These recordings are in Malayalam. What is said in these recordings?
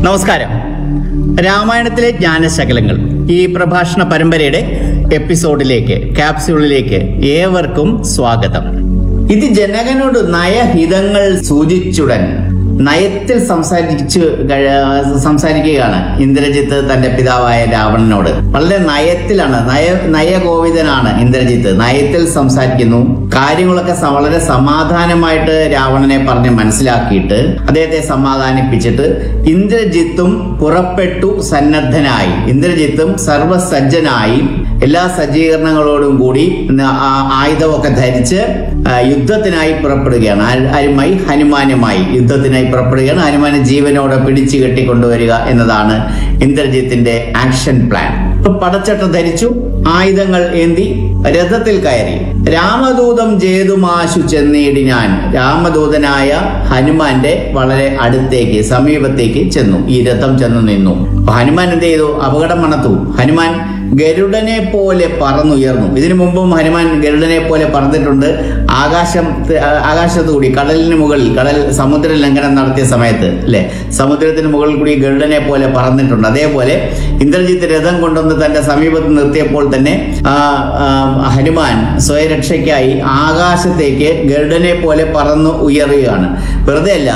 നമസ്കാരം രാമായണത്തിലെ ജ്ഞാനശകലങ്ങൾ ഈ പ്രഭാഷണ പരമ്പരയുടെ എപ്പിസോഡിലേക്ക് ക്യാപ്സ്യൂളിലേക്ക് ഏവർക്കും സ്വാഗതം ഇത് ജനകനോട് നയഹിതങ്ങൾ സൂചിച്ചുടൻ നയത്തിൽ സംസാരിച്ചു കഴി- സംസാരിക്കുകയാണ് ഇന്ദ്രജിത്ത് തന്റെ പിതാവായ രാവണനോട് വളരെ നയത്തിലാണ് നയ നയകോവിതനാണ് ഇന്ദ്രജിത്ത് നയത്തിൽ സംസാരിക്കുന്നു കാര്യങ്ങളൊക്കെ സ- വളരെ സമാധാനമായിട്ട് രാവണനെ പറഞ്ഞ് മനസ്സിലാക്കിയിട്ട് അദ്ദേഹത്തെ സമാധാനിപ്പിച്ചിട്ട് ഇന്ദ്രജിത്തും പുറപ്പെട്ടു സന്നദ്ധനായി ഇന്ദ്രജിത്തും സർവസജ്ജനായി എല്ലാ സജ്ജീകരണങ്ങളോടും കൂടി ന- ആ- ആയുധമൊക്കെ ധരിച്ച് ആ, യുദ്ധത്തിനായി പുറപ്പെടുകയാണ് ആ- ആരുമായി ഹനുമാനുമായി യുദ്ധത്തിനായി പുറപ്പെടുകയാണ് ഹനുമാനെ ജീവനോടെ പിടിച്ചു കെട്ടിക്കൊണ്ടുവരിക എന്നതാണ് ഇന്ദ്രജിത്തിന്റെ ആക്ഷൻ പ്ലാൻ ഇപ്പൊ പടച്ചട്ട ധരിച്ചു ആയുധങ്ങൾ ഏന്തി രഥത്തിൽ കയറി രാമദൂതം ജേതുമാശു ചെന്നീടി ഞാൻ രാമദൂതനായ ഹനുമാന്റെ വളരെ അടുത്തേക്ക് സമീപത്തേക്ക് ചെന്നു ഈ രഥം ചെന്നു നിന്നു അപ്പൊ ഹനുമാൻ എന്ത് ചെയ്തു അപകടം മണത്തു ഹനുമാൻ ഗരുഡനെ പോലെ പറന്നുയർന്നു ഇതിനു മുമ്പും ഹനുമാൻ ഗരുഡനെ പോലെ പറന്നിട്ടുണ്ട് ആകാശം ആകാശത്തു കൂടി കടലിന് മുകളിൽ കടൽ സമുദ്ര ലംഘനം നടത്തിയ സമയത്ത് അല്ലെ സമുദ്രത്തിന് മുകളിൽ കൂടി ഗരുഡനെ പോലെ പറന്നിട്ടുണ്ട് അതേപോലെ ഇന്ദ്രജിത്ത് രഥം കൊണ്ടുവന്ന് തന്റെ സമീപത്ത് നിർത്തിയപ്പോൾ തന്നെ ആ, ആ, ഹനുമാൻ സ്വയരക്ഷയ്ക്കായി ആകാശത്തേക്ക് ഗരുഡനെ പോലെ പറന്നു ഉയരുകയാണ് വെറുതെ അല്ല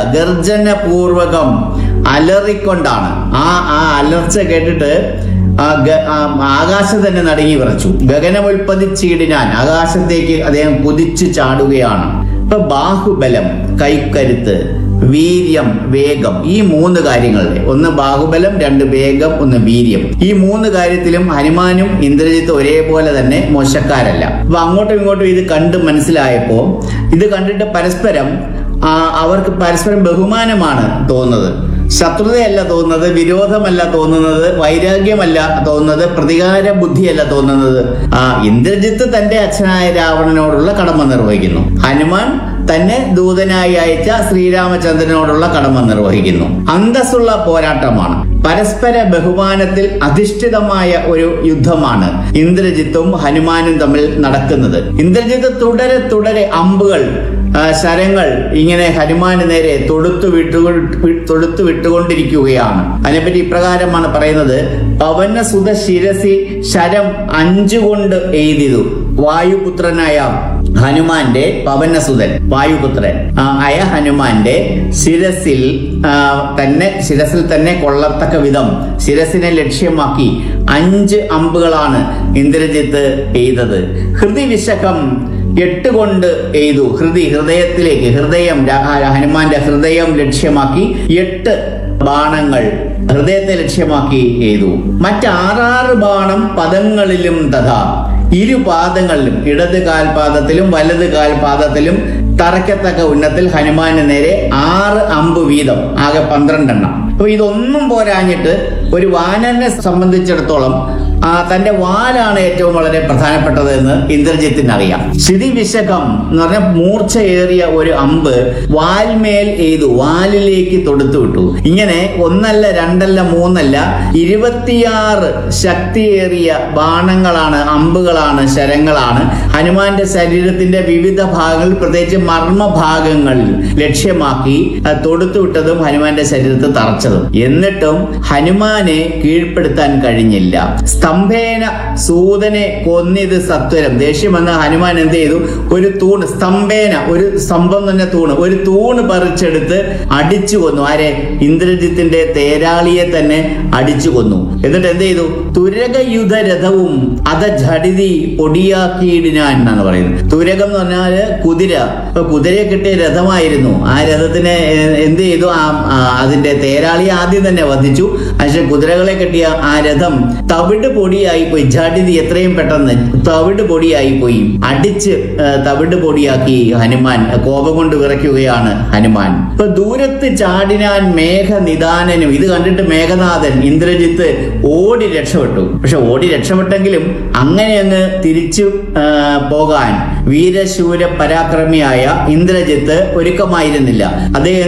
ഗർജനപൂർവകം അലറിക്കൊണ്ടാണ് ആ ആ അലർച്ച കേട്ടിട്ട് ആ ഗ- ആ ആകാശം തന്നെ നടുങ്ങി വിറച്ചു ഗഗനമുൽപ്പതിച്ചീടിനാൻ ആകാശത്തേക്ക് അദ്ദേഹം കുതിച്ചു ചാടുകയാണ് ഇപ്പൊ ബാഹുബലം കൈക്കരുത്ത് വീര്യം വേഗം ഈ മൂന്ന് കാര്യങ്ങളുടെ ഒന്ന് ബാഹുബലം രണ്ട് വേഗം ഒന്ന് വീര്യം ഈ മൂന്ന് കാര്യത്തിലും ഹനുമാനും ഇന്ദ്രജിത്ത് ഒരേപോലെ തന്നെ മോശക്കാരല്ല അപ്പൊ അങ്ങോട്ടും ഇങ്ങോട്ടും ഇത് കണ്ട് മനസ്സിലായപ്പോ ഇത് കണ്ടിട്ട് പരസ്പരം ആ, അവർക്ക് പരസ്പരം ബഹുമാനമാണ് തോന്നുന്നത് ശത്രുതയല്ല തോന്നുന്നത് വിരോധമല്ല തോന്നുന്നത് വൈരാഗ്യമല്ല തോന്നുന്നത് പ്രതികാര ബുദ്ധിയല്ല തോന്നുന്നത് ആ ഇന്ദ്രജിത്ത് തന്റെ അച്ഛനായ രാവണനോടുള്ള കടമ നിർവഹിക്കുന്നു ഹനുമാൻ തന്നെ ദൂതനായി അയച്ച ശ്രീരാമചന്ദ്രനോടുള്ള കടമ നിർവഹിക്കുന്നു അന്തസ്സുള്ള പോരാട്ടമാണ് പരസ്പര ബഹുമാനത്തിൽ അധിഷ്ഠിതമായ ഒരു യുദ്ധമാണ് ഇന്ദ്രജിത്തും ഹനുമാനും തമ്മിൽ നടക്കുന്നത് ഇന്ദ്രജിത്ത് തുടരെ തുടരെ അമ്പുകൾ ആ, ശരങ്ങൾ ഇങ്ങനെ ഹനുമാന് നേരെ തൊടുത്തു വിട്ടു തൊടുത്തു വിട്ടുകൊണ്ടിരിക്കുകയാണ് അതിനെപ്പറ്റി ഇപ്രകാരമാണ് പറയുന്നത് പവന സുത ശിരസി ശരം അഞ്ചുകൊണ്ട് എഴുതിയതു വായുപുത്രനായ ഹനുമാന്റെ പവനസുതൻ വായുപുത്രൻ ആ, ആയ ഹനുമാന്റെ ശിരസിൽ ആ, തന്നെ ശിരസിൽ തന്നെ കൊള്ളത്തക്ക വിധം ശിരസിനെ ലക്ഷ്യമാക്കി അഞ്ച് അമ്പുകളാണ് ഇന്ദ്രജിത്ത് എയ്തത് ഹൃദയ വിശകം എട്ട് കൊണ്ട് എയ്തു ഹൃദയ ഹൃദയത്തിലേക്ക് ഹൃദയം രാ- ആ, ഹനുമാന്റെ ഹൃദയം ലക്ഷ്യമാക്കി എട്ട് ബാണങ്ങൾ ഹൃദയത്തെ ലക്ഷ്യമാക്കി എയ്തു മറ്റാറാറ് ബാണം പദങ്ങളിലും തഥാ ഇരു പാദങ്ങളിലും ഇടത് കാൽപാദത്തിലും വലത് കാൽപാദത്തിലും തറയ്ക്കത്തക്ക ഉന്നത്തിൽ ഹനുമാന് നേരെ ആറ് അമ്പ് വീതം ആകെ പന്ത്രണ്ടെണ്ണം അപ്പൊ ഇതൊന്നും പോരാഞ്ഞിട്ട് ഒരു വാനനെ സംബന്ധിച്ചിടത്തോളം ആ തന്റെ വാലാണ് ഏറ്റവും വളരെ പ്രധാനപ്പെട്ടത് എന്ന് ഇന്ദ്രജിത്തിന് അറിയാം സ്ഥിതി വിശകം എന്ന് പറഞ്ഞാൽ മൂർച്ചയേറിയ ഒരു അമ്പ് വാൽമേൽ എയ്തു വാലിലേക്ക് തൊടുത്തു വിട്ടു ഇങ്ങനെ ഒന്നല്ല രണ്ടല്ല മൂന്നല്ല ഇരുപത്തിയാറ് ശക്തിയേറിയ ബാണങ്ങളാണ് അമ്പുകളാണ് ശരങ്ങളാണ് ഹനുമാന്റെ ശരീരത്തിന്റെ വിവിധ ഭാഗങ്ങളിൽ പ്രത്യേകിച്ച് മർമ്മ ഭാഗങ്ങളിൽ ലക്ഷ്യമാക്കി അത് തൊടുത്തു വിട്ടതും ഹനുമാന്റെ ശരീരത്തിൽ തറച്ചതും എന്നിട്ടും ഹനുമാനെ കീഴ്പ്പെടുത്താൻ കഴിഞ്ഞില്ല സ്തംഭേന സൂതനെ കൊന്നിത് സത്വരം ദേഷ്യം വന്ന ഹനുമാൻ എന്ത് ചെയ്തു ഒരു തൂണ് സ്തംഭേന ഒരു സ്തംഭം തന്നെ തൂണ് ഒരു തൂണ് പറിച്ചെടുത്ത് അടിച്ചു കൊന്നു ആരെ ഇന്ദ്രജിത്തിന്റെ തേരാളിയെ തന്നെ അടിച്ചു കൊന്നു എന്നിട്ട് എന്ത് ചെയ്തു തുരകയുധ രഥവും അത ഝടിതി പൊടിയാക്കിയിടിനാൻ എന്നാണ് പറയുന്നത് തുരകം എന്ന് പറഞ്ഞാല് കുതിര ഇപ്പൊ കുതിരയെ കിട്ടിയ രഥമായിരുന്നു ആ രഥത്തിനെ ഏഹ്, എന്ത് ചെയ്തു ആ ആ, അതിന്റെ തേരാളിയെ ആദ്യം തന്നെ വധിച്ചു പക്ഷെ കുതിരകളെ കെട്ടിയ ആ രഥം തവിട് പൊടിയായി പോയി ജഡിതി എത്രയും പെട്ടെന്ന് തവിട് പൊടിയായി പോയി അടിച്ച് ഏഹ്, തവിട് പൊടിയാക്കി ഹനുമാൻ കോപം കൊണ്ട് വിറയ്ക്കുകയാണ് ഹനുമാൻ ഇപ്പൊ ദൂരത്ത് ചാടിനാൻ മേഘനിദാനനും ഇത് കണ്ടിട്ട് മേഘനാഥൻ ഇന്ദ്രജിത്ത് ഓടി രക്ഷപ്പെട്ടു പക്ഷെ ഓടി രക്ഷപ്പെട്ടെങ്കിലും അങ്ങനെ അങ്ങ് തിരിച്ചു ആ, പോകാൻ വീരശൂര പരാക്രമിയായ ഇന്ദ്രജിത്ത് ഒരുക്കമായിരുന്നില്ല അദ്ദേഹം